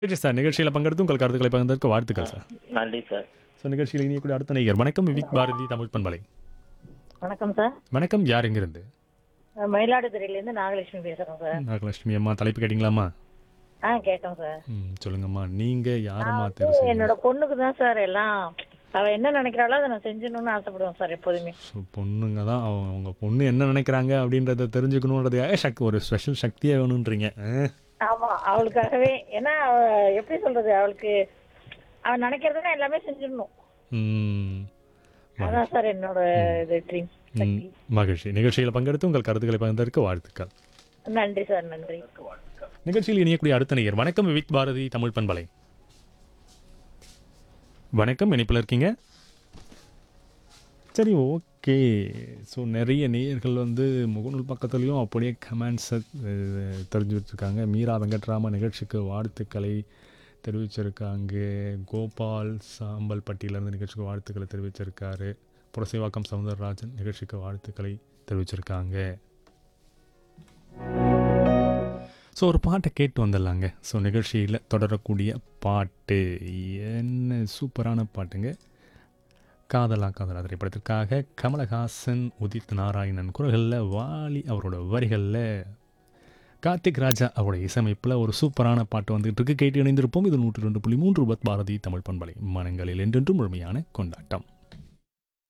சரி சார் நிகழ்ச்சியில் பங்கெடுத்து உங்கள் கருத்துக்களை பகிர்ந்ததற்கு வாழ்த்துக்கள் சார் நன்றி சார் ஸோ நிகழ்ச்சியில் இனியக்கூடிய அடுத்த நேயர் வணக்கம் விவிக் பாரதி தமிழ் பண்பலை வணக்கம் சார் வணக்கம் யார் எங்கிருந்து நான் மயிலாடுதுறையிலேருந்து நாகலட்சுமி பேசுகிறேன் சார் நாகலட்சுமி அம்மா தலைப்பு கேட்டிங்களாம்மா ஆ கேட்டோம் சார் ம் சொல்லுங்கம்மா நீங்கள் யாரம்மா நான் தேர்வு வந்து செய்யுங்க என்னோட பொண்ணுக்கு தான் சார் எல்லாம் அவ என்ன நினைக்கிறாளோ அதை நான் செஞ்சிடணும்னு ஆசைப்படுவேன் சார் எப்போதுமே ஸோ பொண்ணுங்க தான் அவங்க அவங்க பொண்ணு என்ன நினைக்கிறாங்க அப்படின்றத தெரிஞ்சுக்கணுன்றதுக்காக சக் ஒரு ஸ்பெஷல் சக்தியே வேணுன்றீங்க ஆ? ஆமா அவளுக்காகவே ஏன்னா அவ எப்படி சொல்றது அவளுக்கு அவ நினைக்கிறதுனா எல்லாமே செஞ்சிடணும் ம் அதான் சார் என்னோட இது ட்ரீம் ம், மகிழ்ச்சி நிகழ்ச்சியில் பங்கெடுத்து உங்கள் கருத்துக்களை பகிர்ந்ததற்கு வாழ்த்துக்கள் நன்றி சார் நன்றி நிகழ்ச்சியில் இணையக்கூடிய அடுத்த நேயர் வணக்கம் விவிக் பாரதி தமிழ் பண்பலை வணக்கம் இணைப்பில் இருக்கீங்க சரி ஓகே ஸோ நிறைய நேயர்கள் வந்து முகநூல் பக்கத்துலேயும் அப்படியே கமெண்ட்ஸை தெரிஞ்சுட்டு இருக்காங்க மீரா வெங்கட்ராம நிகழ்ச்சிக்கு வாழ்த்துக்களை தெரிவிச்சிருக்காங்க கோபால் சாம்பல் பட்டியிலேருந்து நிகழ்ச்சிக்கு வாழ்த்துக்களை தெரிவிச்சிருக்காரு புரசைவாக்கம் சவுந்தரராஜன் நிகழ்ச்சிக்கு வாழ்த்துக்களை தெரிவிச்சிருக்காங்க ஸோ ஒரு பாட்டை கேட்டு வந்துடலாங்க ஸோ நிகழ்ச்சியில் தொடரக்கூடிய பாட்டு என்ன சூப்பரான பாட்டுங்க காதலா காதலா திரைப்படத்திற்காக கமலஹாசன் உதித் நாராயணன் குரல்களில் வாலி அவரோட வரிகளில் கார்த்திக் ராஜா அவருடைய இசையமைப்பில் ஒரு சூப்பரான பாட்டு வந்துகிட்டு இருக்கு கேட்டு இணைந்திருப்போம் இது நூற்றி ரெண்டு புள்ளி மூன்று ரூபாய் பாரதி தமிழ் பண்பலை மனங்களில் என்றென்றும் முழுமையான கொண்டாட்டம்